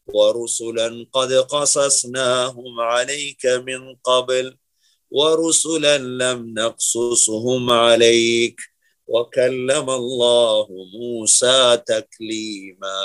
ورسلا قد قصصناهم عليك من قبل ورسلا لم نقصصهم عليك وكلم الله موسى تكليما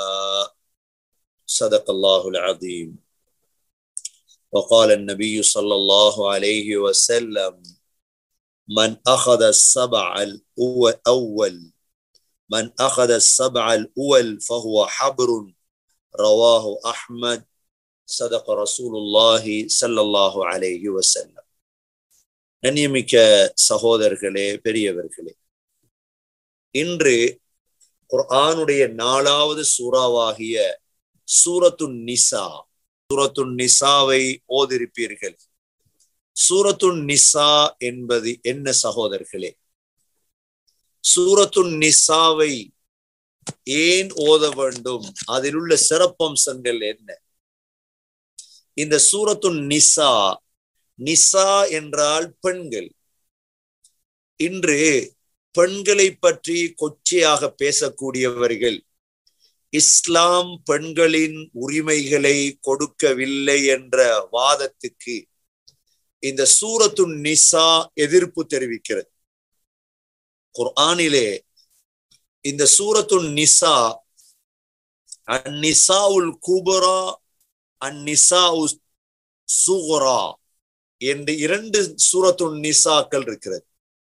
صدق الله العظيم وقال النبي صلى الله عليه وسلم من أخذ السبع الأول من أخذ السبع الأول فهو حبر رواه أحمد صدق رسول الله صلى الله عليه وسلم கண்ணியமிக்க சகோதரர்களே பெரியவர்களே இன்று குர்ஆனுடைய நாலாவது சூறாவாகிய சூரத்து நிசா சூரத்து நிசாவை ஓதிருப்பீர்கள் சூரத்து நிசா என்பது என்ன சகோதரர்களே சூரத்து நிசாவை ஏன் ஓத வேண்டும் அதில் உள்ள சிறப்பம்சங்கள் என்ன இந்த சூரத்து நிசா நிசா என்றால் பெண்கள் இன்று பெண்களை பற்றி கொச்சையாக பேசக்கூடியவர்கள் இஸ்லாம் பெண்களின் உரிமைகளை கொடுக்கவில்லை என்ற வாதத்துக்கு இந்த சூரத்து நிசா எதிர்ப்பு தெரிவிக்கிறது குர்ஆனிலே இந்த சூரத்து நிசா அந்நிசாவுல் குபரா அந்நிசா சுகுரா என்று இரண்டு சூரத்து நிசாக்கள் இருக்கிறது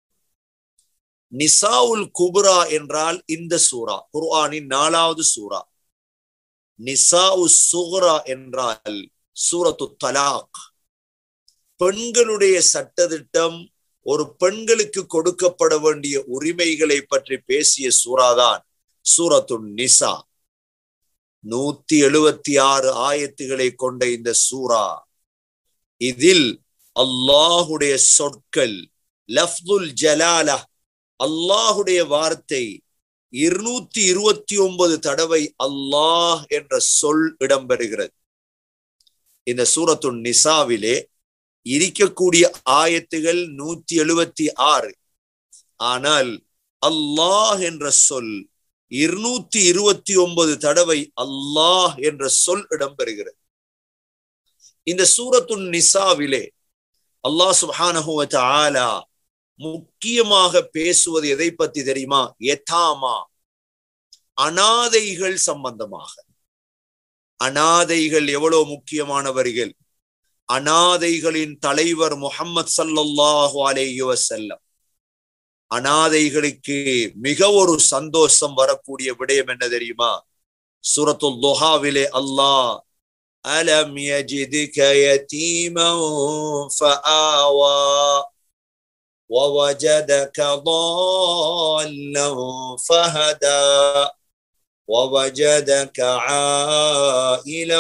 நிசாவுல் குபுரா என்றால் இந்த சூரா குர்ஆனின் நாலாவது சூரா நிசாவு சுகுரா என்றால் சூரத்து தலாக் பெண்களுடைய சட்டத்திட்டம் ஒரு பெண்களுக்கு கொடுக்கப்பட வேண்டிய உரிமைகளை பற்றி பேசிய சூறாதான் சூரத்து நிசா நூத்தி எழுபத்தி ஆறு ஆயத்துகளை கொண்ட இந்த சூரா இதில் அல்லாஹுடைய சொற்கள் லஃப்துல் ஜலாலா அல்லாஹுடைய வார்த்தை இருநூத்தி இருபத்தி ஒன்பது தடவை அல்லாஹ் என்ற சொல் இடம்பெறுகிறது இந்த சூரத்து நிசாவிலே இருக்கக்கூடிய ஆயத்துகள் நூத்தி எழுபத்தி ஆறு ஆனால் அல்லாஹ் என்ற சொல் இருநூத்தி இருபத்தி ஒன்பது தடவை அல்லாஹ் என்ற சொல் இடம்பெறுகிறது இந்த சூரத்து நிசாவிலே அல்லாஹ் சுபானஹுவ ஆலா முக்கியமாக பேசுவது எதை பத்தி தெரியுமா எதாமா அனாதைகள் சம்பந்தமாக அனாதைகள் எவ்வளவு முக்கியமானவர்கள் அனாதைகளின் தலைவர் முகம்மது சல்லல்லாஹு அலேஹி வசல்லம் அனாதைகளுக்கு மிக ஒரு சந்தோஷம் வரக்கூடிய விடயம் என்ன தெரியுமா சூரத்துல் துஹாவிலே அல்லாஹ் அலம் யஜிதுக யதீமா ஃபஆவா ووجدك ضالا فهدى ووجدك عائلا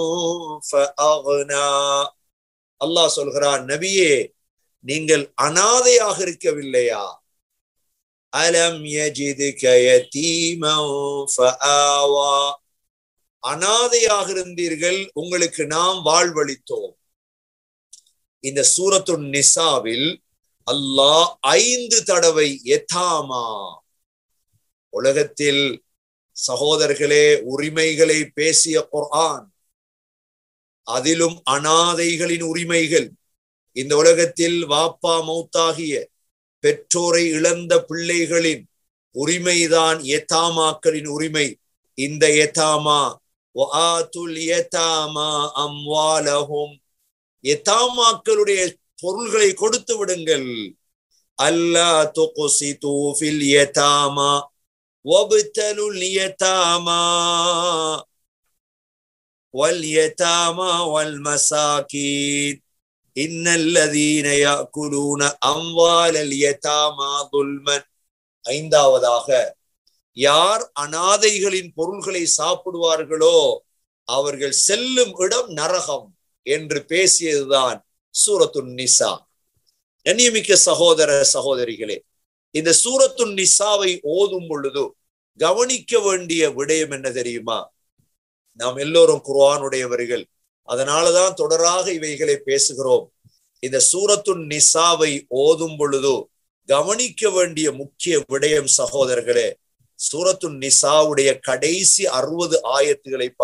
فأغنى அல்லாஹ் சொல்கிறான் நபியே நீங்கள் அனாதையாக இருக்கவில்லையா அலம் யஜிதுக யதீமன் ஃபஆவா அனாதையாக இருந்தீர்கள் உங்களுக்கு நாம் வாழ்வளித்தோம் இந்த சூரத்து நிசாவில் அல்லாஹ் ஐந்து தடவை எதாமா உலகத்தில் சகோதரர்களே உரிமைகளை பேசிய குர்ஆன் அதிலும் அனாதைகளின் உரிமைகள் இந்த உலகத்தில் வாப்பா மௌத்தாகிய பெற்றோரை இழந்த பிள்ளைகளின் உரிமைதான் எத்தாமாக்களின் உரிமை இந்த எத்தாமா அம்வாலஹும் எத்தாமாக்களுடைய பொருள்களை கொடுத்து விடுங்கள் அல்லா துகுசிது ஃபில் யதாமா வப்தலுல் யதாமா واليتامى والمساكين إن الذين يأكلون أموال اليتامى ظلما ஐந்தாவதாக யார் அனாதைகளின் பொருள்களை சாப்பிடுவார்களோ அவர்கள் செல்லும் இடம் நரகம் என்று பேசியதுதான் சூரத்து நிசா கண்ணியமிக்க சகோதர சகோதரிகளே இந்த சூரத்து நிசாவை ஓதும் பொழுது கவனிக்க வேண்டிய விடயம் என்ன தெரியுமா நாம் எல்லோரும் குர்ஆனுடையவர்கள் அதனாலதான் தொடராக இவைகளை பேசுகிறோம் இந்த சூரத்து நிசாவை ஓதும் பொழுது கவனிக்க வேண்டிய முக்கிய விடயம் சகோதரர்களே சூரத்து நிசாவுடைய கடைசி அறுபது ஆயத்துகளை